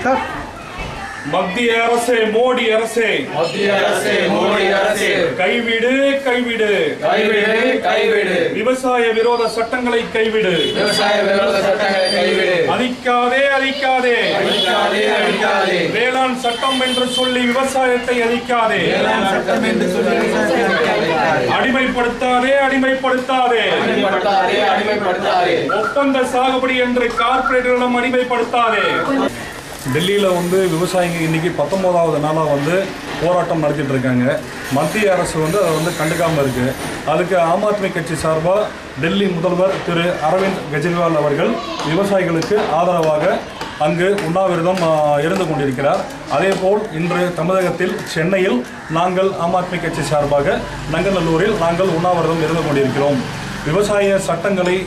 sir மத்திய அரசே மோடி அரசே மத்திய அரசு மோடி அரசு கைவிடு கைவிடு கைவிடு கைவிடு விவசாய விரோத சட்டங்களை கைவிடு விவசாய விரோத சட்டங்களை கைவிடு அழிக்காதே அழிக்காதே அழிக்காதே அழிக்காதே வேளாண் சட்டம் என்று சொல்லி விவசாயத்தை அழிக்காதே வேளாண் சட்டம் என்று சொல்லி விவசாயத்தை அழிக்காதே அடிமைப்படுத்தாதே அடிமைப்படுத்தாதே அடிமைப்படுத்தாதே அடிமைப்படுத்தாதே ஒப்பந்த சாகுபடி என்று கார்ப்பரேட்டுகளிடம் அடிமைப்படுத்தாதே டெல்லியில் வந்து விவசாயிங்க இன்னைக்கு பத்தொம்போதாவது நாளாக வந்து போராட்டம் நடத்திட்டு இருக்காங்க மத்திய அரசு வந்து அதை வந்து கண்டுக்காமல் இருக்கு அதுக்கு ஆம் ஆத்மி கட்சி சார்பாக டெல்லி முதல்வர் திரு அரவிந்த் கெஜ்ரிவால் அவர்கள் விவசாயிகளுக்கு ஆதரவாக அங்கு உண்ணாவிரதம் ஆ, இருந்து கொண்டிருக்கிறார் அதேபோல் இன்று தமிழகத்தில் சென்னையில் நாங்கள் ஆம் ஆத்மி கட்சி சார்பாக நங்கநல்லூரில் நாங்கள் உண்ணாவிரதம் இருந்து கொண்டிருக்கிறோம் விவசாய சட்டங்களை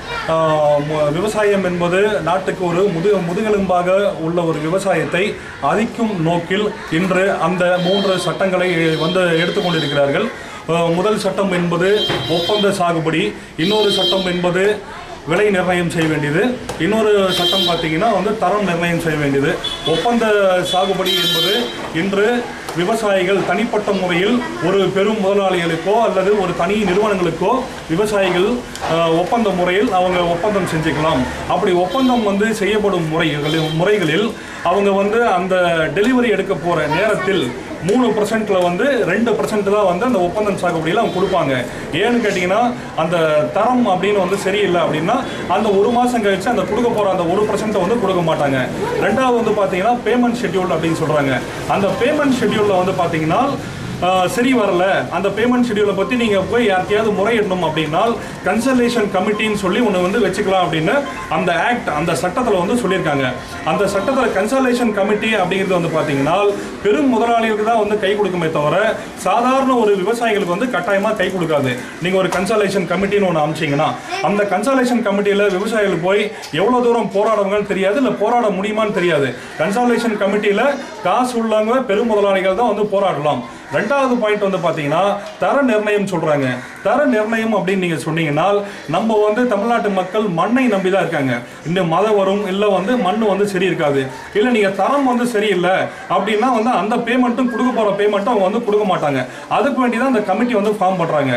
ஆஹ் மு- விவசாயம் என்பது நாட்டுக்கு ஒரு முது முதுகெலும்பாக உள்ள ஒரு விவசாயத்தை அதிக்கும் நோக்கில் இன்று அந்த மூன்று சட்டங்களை வந்து எடுத்துக்கொண்டிருக்கிறார்கள் ஆஹ் முதல் சட்டம் என்பது ஒப்பந்த சாகுபடி இன்னொரு சட்டம் என்பது விலை நிர்ணயம் செய்ய வேண்டியது இன்னொரு சட்டம் பார்த்தீங்கன்னா வந்து தரம் நிர்ணயம் செய்ய வேண்டியது ஒப்பந்த சாகுபடி என்பது இன்று விவசாயிகள் தனிப்பட்ட முறையில் ஒரு பெரும் முதலாளிகளுக்கோ அல்லது ஒரு தனி நிறுவனங்களுக்கோ விவசாயிகள் அஹ், ஒப்பந்த முறையில் அவங்க ஒப்பந்தம் செஞ்சுக்கலாம் அப்படி ஒப்பந்தம் வந்து செய்யப்படும் முறைகளில் முறைகளில் அவங்க வந்து அந்த டெலிவரி எடுக்க போகிற நேரத்தில் மூணு பர்சன்ட்ல வந்து ரெண்டு பர்சன்ட் தான் வந்து அந்த ஒப்பந்தம் சாகுபடியில் அவங்க கொடுப்பாங்க ஏன்னு கேட்டிங்கன்னா அந்த தரம் அப்படின்னு வந்து சரியில்லை அப்படின்னா அந்த ஒரு மாதம் கழிச்சு அந்த கொடுக்க போகிற அந்த ஒரு பர்சன்ட்டை வந்து கொடுக்க மாட்டாங்க ரெண்டாவது வந்து பார்த்தீங்கன்னா பேமெண்ட் ஷெட்யூல் அப்படின்னு சொல்கிறாங்க அந்த பேமெண்ட் ஷெட்யூலில் வந்து பார்த்தீங்கன்னா ஆஹ், சரி வரல அந்த பேமெண்ட் ஷெட்யூலை பற்றி நீங்கள் போய் யார்கிட்டயாவது முறையிடணும் அப்படின்னால் கன்சல்டேஷன் கமிட்டின்னு சொல்லி ஒன்று வந்து வச்சுக்கலாம் அப்படின்னு அந்த ஆக்ட் அந்த சட்டத்தில் வந்து சொல்லியிருக்காங்க அந்த சட்டத்தில் கன்சல்டேஷன் கமிட்டி அப்படிங்கிறது வந்து பார்த்தீங்கன்னா பெரும் முதலாளிகளுக்கு தான் வந்து கை கொடுக்குமே தவிர சாதாரண ஒரு விவசாயிகளுக்கு வந்து கட்டாயமாக கை கொடுக்காது நீங்கள் ஒரு கன்சல்டேஷன் கமிட்டின்னு ஒன்று அமைச்சிங்கன்னா அந்த கன்சல்டேஷன் கமிட்டியில் விவசாயிகள் போய் எவ்வளோ தூரம் போராடுவாங்கன்னு தெரியாது இல்லை போராட முடியுமான்னு தெரியாது கன்சல்டேஷன் கமிட்டியில் காசு உள்ளவங்க பெரும் முதலாளிகள் தான் வந்து போராடலாம் ரெண்டாவது பாயிண்ட் வந்து பார்த்தீங்கன்னா தர நிர்ணயம் சொல்றாங்க தர நிர்ணயம் அப்படின்னு நீங்க சொன்னீங்கன்னா நம்ம வந்து தமிழ்நாட்டு மக்கள் மண்ணை நம்பி தான் இருக்காங்க இந்த மழை வரும் இல்லை வந்து மண் வந்து சரி இருக்காது இல்லை நீங்க தரம் வந்து சரியில்லை அப்படின்னா வந்து அந்த பேமெண்ட்டும் கொடுக்க போற பேமெண்ட்டும் அவங்க வந்து கொடுக்க மாட்டாங்க அதுக்கு வேண்டி தான் அந்த கமிட்டி வந்து ஃபார்ம் பண்றாங்க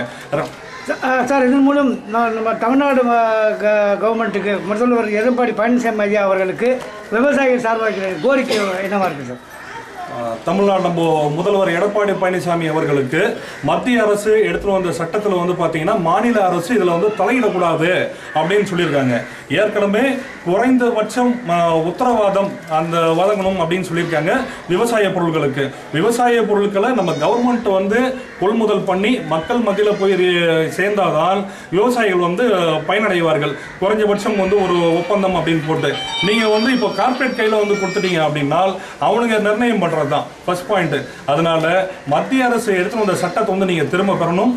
ச- ஆ, சார் இதன் மூலம் நான் நம்ம தமிழ்நாடு ம- க- கவர்மெண்ட்டுக்கு முதல்வர் எடப்பாடி பழனிசாமி ஐயா அவர்களுக்கு விவசாயிகள் சார்பாக இருக்கிற கோரிக்கை என்னவா இருக்குது சார் ஆஹ் தமிழ்நாடு நம்ம முதல்வர் எடப்பாடி பழனிசாமி அவர்களுக்கு மத்திய அரசு எடுத்துட்டு வந்த சட்டத்தில் வந்து பார்த்தீங்கன்னா மாநில அரசு இதில் வந்து தலையிடக்கூடாது அப்படின்னு சொல்லியிருக்காங்க ஏற்கனவே குறைந்தபட்சம் ஆஹ், உத்தரவாதம் அந்த வழங்கணும் அப்படின்னு சொல்லியிருக்காங்க விவசாய பொருட்களுக்கு விவசாய பொருட்களை நம்ம கவர்மெண்ட் வந்து கொள்முதல் பண்ணி மக்கள் மத்தியில் போய் ரே- சேர்ந்தாதான் விவசாயிகள் வந்து ஆஹ், பயனடைவார்கள் குறைஞ்சபட்சம் வந்து ஒரு ஒப்பந்தம் அப்படின்னு போட்டு நீங்கள் வந்து இப்போ கார்ப்பரேட் கையில் வந்து கொடுத்துட்டீங்க அப்படின்னா அவனுங்க நிர்ணயம் பண்ணுறது தான் ஃபர்ஸ்ட் பாயிண்ட் அதனால மத்திய அரசு எடுத்து வந்த சட்டத்தை வந்து நீங்கள் திரும்ப பெறணும்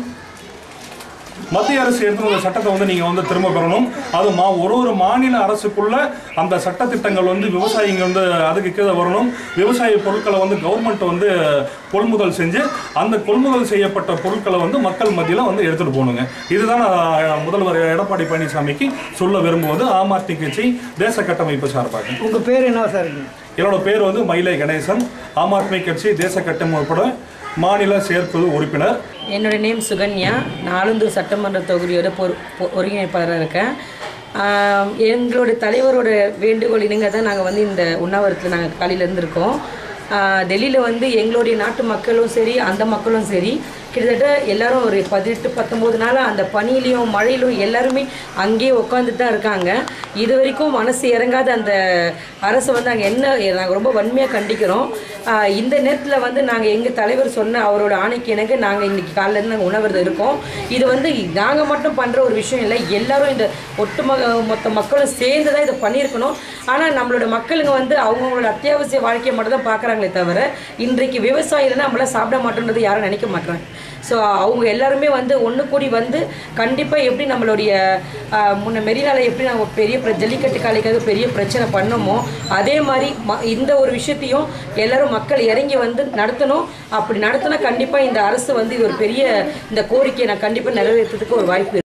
மத்திய அரசு எடுத்து வந்த சட்டத்தை வந்து நீங்கள் வந்து திரும்ப பெறணும் அது மா ஒரு ஒரு மாநில அரசுக்குள்ள அந்த சட்டத்திட்டங்கள் வந்து விவசாயிங்க வந்து அதுக்கு கீழே வரணும் விவசாய பொருட்களை வந்து கவர்மெண்ட் வந்து கொள்முதல் செஞ்சு அந்த கொள்முதல் செய்யப்பட்ட பொருட்களை வந்து மக்கள் மத்தியில் வந்து எடுத்துகிட்டு போகணுங்க இதுதான் நான் முதல்வர் எடப்பாடி பழனிசாமிக்கு சொல்ல விரும்புவது ஆம் ஆத்மி கட்சி தேச கட்டமைப்பு சார்பாக உங்கள் பேர் என்னவா சார் இருக்குங்க என்னோட பேர் வந்து மயிலை கணேசன் ஆம் ஆத்மி கட்சி தேச கட்டமைப்போட மாநில செயற்குழு உறுப்பினர் என்னோட நேம் சுகன்யா நான் ஆலந்தூர் சட்டமன்ற தொகுதியோட பொறு பொ- ஒருங்கிணைப்பாளராக இருக்கேன் ஆம், எங்களோட தலைவரோட வேண்டுகோள் இணங்க தான் நாங்கள் வந்து இந்த உண்ணாவிரத்தில் நாங்கள் காலையில் இருந்திருக்கோம் டெல்லியில் வந்து எங்களுடைய நாட்டு மக்களும் சரி அந்த மக்களும் சரி கிட்டத்தட்ட எல்லாரும் ஒரு பதினெட்டு பத்தொம்போது நாளாக அந்த பனியிலையும் மழையிலும் எல்லாருமே அங்கேயே உட்காந்துட்டு தான் இருக்காங்க இது வரைக்கும் மனசு இறங்காத அந்த அரசு வந்து நாங்கள் என்ன நாங்கள் ரொம்ப வன்மையாக கண்டிக்கிறோம் ஆஹ் இந்த நேரத்தில் வந்து நாங்கள் எங்கள் தலைவர் சொன்ன அவரோட ஆணைக்கு எனக்கு நாங்கள் இன்னைக்கு காலையிலேருந்து நாங்கள் உணவருது இருக்கோம் இது வந்து நாங்கள் மட்டும் பண்ணுற ஒரு விஷயம் இல்லை எல்லாரும் இந்த ஒட்டுமொத்த மொத்த மக்களும் சேர்ந்து தான் இதை பண்ணியிருக்கணும் ஆனால் நம்மளோட மக்களுங்க வந்து அவங்கவுங்களோட அத்தியாவசிய வாழ்க்கையை மட்டும் தான் பார்க்குறாங்களே தவிர இன்றைக்கு விவசாயிகள் நம்மள சாப்பிட மாட்டோன்றது யாரும் நினைக்க மாட்டாங்க ஸோ அவங்க எல்லாருமே வந்து ஒன்று கூடி வந்து கண்டிப்பாக எப்படி நம்மளுடைய ஆஹ், முன்ன மெரினால எப்படி நம்ம பெரிய பிர- ஜல்லிக்கட்டு காலைக்காக பெரிய பிரச்சனை பண்ணோமோ அதே மாதிரி ம இந்த ஒரு விஷயத்தையும் எல்லாரும் மக்கள் இறங்கி வந்து நடத்தணும் அப்படி நடத்தினா கண்டிப்பாக இந்த அரசு வந்து இது ஒரு பெரிய இந்த கோரிக்கையை நான் கண்டிப்பாக நிறைவேற்றுறதுக்கு ஒரு வாய்ப்பு இருக்கு